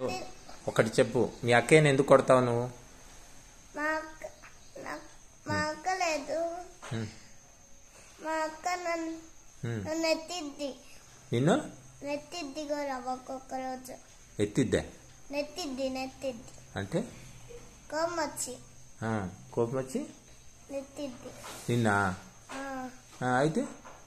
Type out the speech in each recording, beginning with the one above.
ఒకటి చెప్పు మీ అక్కయ్యని ఎందుకు కొడతావు నువ్వు మా అక్క నా- మా అక్క లేదు ఉమ్, మా అక్క నన్ను ఉమ్. నన్ను ఎత్తిద్ది నిన్ను నెత్తిద్ది కూడా ఒక్కొక్క రోజు ఎత్తిద్దా నెత్తిద్ది నెత్తిద్ది అంటే కొమ్మొచ్చి ఆ, కోపం వచ్చి నెత్తిద్ది నిన్న ఆ, అయితే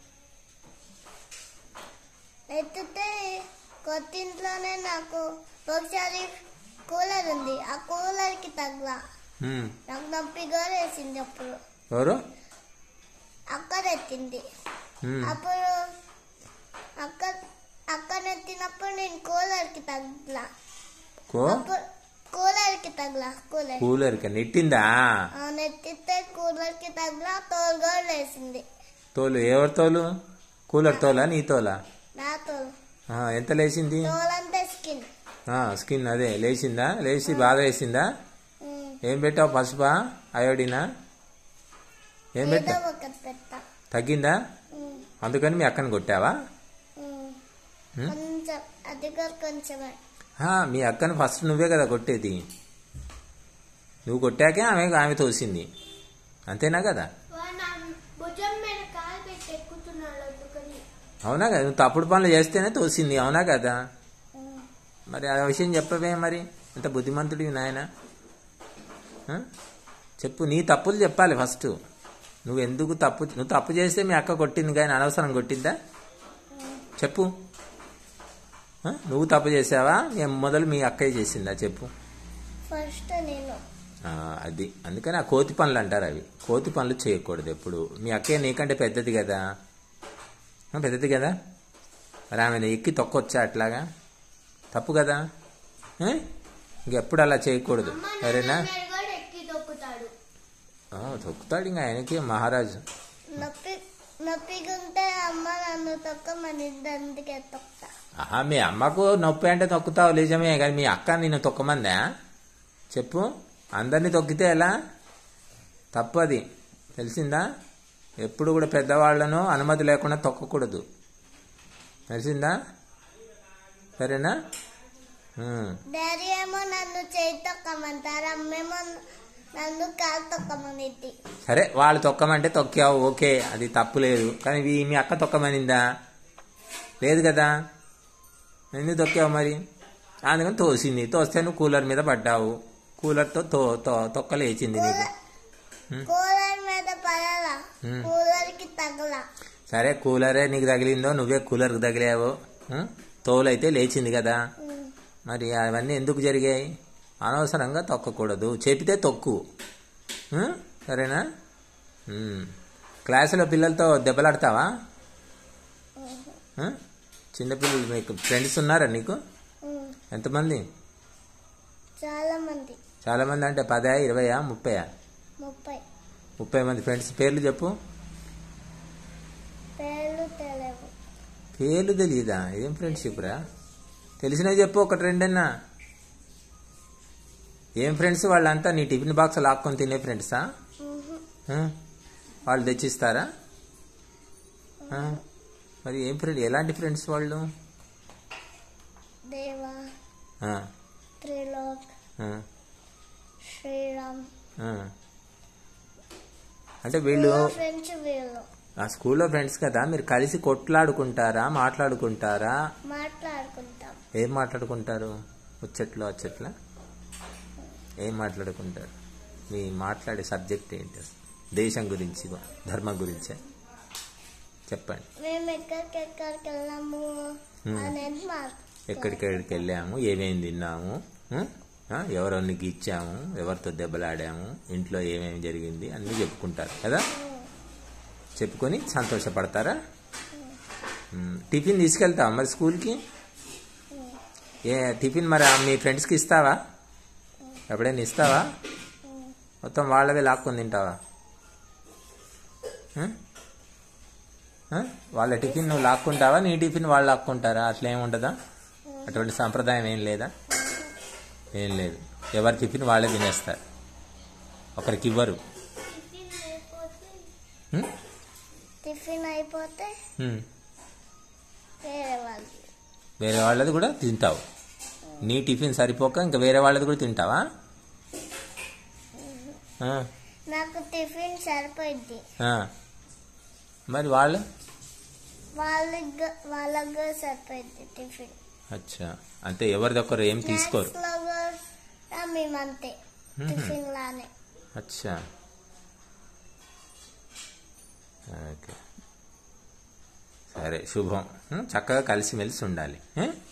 నెత్తితే కొత్త ఇంట్లోనే నాకు ఒకసారి కూలర్ ఉంది ఆ కూలర్కి తగ్గ ఉమ్, నాకు నొప్పి కూడా వేసింది అప్పుడు ఎవరు అక్క ఎత్తింది ఉమ్, అప్పుడు అక్క అక్క నెత్తినప్పుడు నేను కూలర్కి తగ్గలా కో అప్పుడు కూలర్కి తగ్గలా కూలర్ కూలర్కి నెట్టిందా ఆ నెత్తితే కూలర్కి తగ్గలా తోలు కూడా వేసింది తోలు ఎవరి తోలు కూలర్ తోలా నీ తోలా నా తోలు ఆ, ఎంత లేచింది తోలంతా స్కిన్ ఆ, స్కిన్ అదే లేచిందా లేచి బాధ వేసిందా ఏం పెట్టావు పసుపా అయోడినా ఏం ఏదో పెట్టావు ఒకటి పెట్టా తగ్గిందా ఉమ్, అందుకని మీ అక్కని కొట్టావా ఉమ్. ఉమ్? కొంచెం అది కూడా కొంచెమే ఆ, మీ అక్కని ఫస్ట్ నువ్వే కదా కొట్టేది నువ్వు కొట్టాకే ఆమె ఆమె తోసింది అంతేనా కదా భుజం మీద కాలు పెట్టి ఎక్కుతున్నాడు అందుకని అవునా కదా నువ్వు తప్పుడు పనులు చేస్తేనే తోసింది అవునా కదా మరి ఆ విషయం చెప్పవే మరి ఎంత బుద్ధిమంతుడివి నాయన ఆ? చెప్పు నీ తప్పులు చెప్పాలి ఫస్ట్ నువ్వు ఎందుకు తప్పు నువ్వు తప్పు చేస్తే మీ అక్క కొట్టింది కానీ అనవసరం కొట్టిందా చెప్పు ఆ? నువ్వు తప్పు చేసావా మేము మొదలు మీ అక్కయ్య చేసిందా చెప్పు ఫస్ట్ నేను ఆ, అది అందుకని ఆ కోతి పనులు అంటారు అవి కోతి పనులు చేయకూడదు ఎప్పుడు మీ అక్కయ్య నీకంటే పెద్దది కదా ఆ, పెద్దది కదా మరి ఆమె ఎక్కి తొక్కొచ్చా అట్లాగా తప్పు కదా ఏ? ఇంకెప్పుడు అలా చేయకూడదు సరేనా కూడా ఎక్కి తొక్కుతాడు ఆ, తొక్కుతాడు ఇంకా ఆయనకి మహారాజు నొప్పి నొప్పిగుంటే అమ్మ నన్ను తొక్కమని అందుకే తొక్తా ఆహా మీ అమ్మకు నొప్పి అంటే తొక్కుతావు నిజమే కానీ మీ అక్క నిన్ను తొక్కమందా చెప్పు అందరినీ తొక్కితే ఎలా తప్పు అది తెలిసిందా ఎప్పుడు కూడా పెద్దవాళ్లను అనుమతి లేకుండా తొక్కకూడదు తెలిసిందా సరేనా ఉమ్. డాడీ ఏమో నన్ను చేయి తొక్కమంటారు అమ్మేమో నన్ను కాలు తొక్కమనిద్ది సరే వాళ్ళు తొక్కమంటే తొక్కావు ఓకే అది తప్పు లేదు కానీ ఈ- మీ అక్క తొక్కమనిందా లేదు కదా ఎందుకు తొక్కావు మరి అందుకని తోసింది తోస్తే నువ్వు కూలర్ మీద పడ్డావు కూలర్తో తో తో- తొక్క లేచింది నీకు కూలర్ మీద పడాలా ఉమ్. కూలర్ కి తగల సరే కూలరే నీకు తగిలిందో నువ్వే కూలర్కి తగిలావు ఉం? తోలైతే లేచింది కదా మరి అవన్నీ ఎందుకు జరిగాయి అనవసరంగా తొక్కకూడదు చెబితే తొక్కు ఉం? సరేనా ఉం. క్లాసులో పిల్లలతో దెబ్బలాడతావా ఉం? చిన్నపిల్లలు మీకు ఫ్రెండ్స్ ఉన్నారా నీకు ఎంతమంది చాలా మంది చాలా మంది అంటే పదా ఇరవయా ముప్పయా ముప్పై ముప్పై మంది ఫ్రెండ్స్ పేర్లు చెప్పు పేర్లు తెలియవు పేర్లు తెలియదా ఏం ఫ్రెండ్షిప్ రా తెలిసినవి చెప్పు ఒకటి రెండన్నా ఏం ఫ్రెండ్స్ వాళ్ళంతా నీ టిఫిన్ బాక్స్ లాక్కొని తినే ఫ్రెండ్సా ఉహు. ఆ? వాళ్ళు తెచ్చిస్తారా ఆ? మరి ఏం ఫ్రెండ్ ఎలాంటి ఫ్రెండ్స్ వాళ్ళు దేవా ఆ, త్రిలోక్ ఆ, శ్రీరామ్ ఆ. అంటే వీళ్ళు ఫ్రెండ్స్ వీళ్ళు ఆ స్కూల్లో ఫ్రెండ్స్ కదా మీరు కలిసి కొట్లాడుకుంటారా మాట్లాడుకుంటారా మాట్లాడుకుంటాం ఏం మాట్లాడుకుంటారు ముచ్చట్లో అచ్చట్లా ఏం మాట్లాడుకుంటారు మీ మాట్లాడే సబ్జెక్ట్ ఏంటి అసలు? దేశం గురించి ధర్మం గురించే చెప్పండి మేము ఎక్కడికి ఎక్కడికి వెళ్ళాము Hmm. అనేది మాకు ఎక్కడికెక్కడికి వెళ్ళాము ఏమేమి తిన్నాము ఉం? ఆ, ఎవరెవరిని గీచ్చాము ఎవరితో దెబ్బలాడాము ఇంట్లో ఏమేమి జరిగింది అన్నీ చెప్పుకుంటారు కదా చెప్పుకొని సంతోషపడతారా ఉం. టిఫిన్ తీసుకెళ్తావా మరి స్కూల్కి ఏ టిఫిన్ మరి ఆ మీ ఫ్రెండ్స్కి ఇస్తావా ఎప్పుడైనా ఇస్తావా మొత్తం వాళ్ళవే లాక్కొని తింటావా ఉం? ఆ? వాళ్ళ టిఫిన్ నువ్వు లాక్కుంటావా నీ టిఫిన్ వాళ్ళు లాక్కుంటారా అట్లా ఏమి ఉండదా అటువంటి సాంప్రదాయం ఏం లేదా ఏం లేదు ఎవరి టిఫిన్ వాళ్ళే తినేస్తారు ఒకరికి ఇవ్వరు ఉం? టిఫిన్ అయిపోతే ఉం. వేరే వాళ్ళు వేరే వాళ్ళది కూడా తింటావు ఉం. నీ టిఫిన్ సరిపోక ఇంకా వేరే వాళ్ళది కూడా తింటావా ఆ, నాకు టిఫిన్ సరిపోయింది ఆ. మరి వాళ్ళు వాళ్ళకి వాళ్ళకి కూడా సరిపోయింది టిఫిన్ అచ్చా అంటే ఎవరిదొకరు ఏం తీసుకోరు స్నాక్స్లో కూడా మేమంతే టిఫిన్ లానే అచ్చా ఓకే సరే శుభం ఉం, చక్కగా కలిసిమెలిసి ఉండాలి ఏ?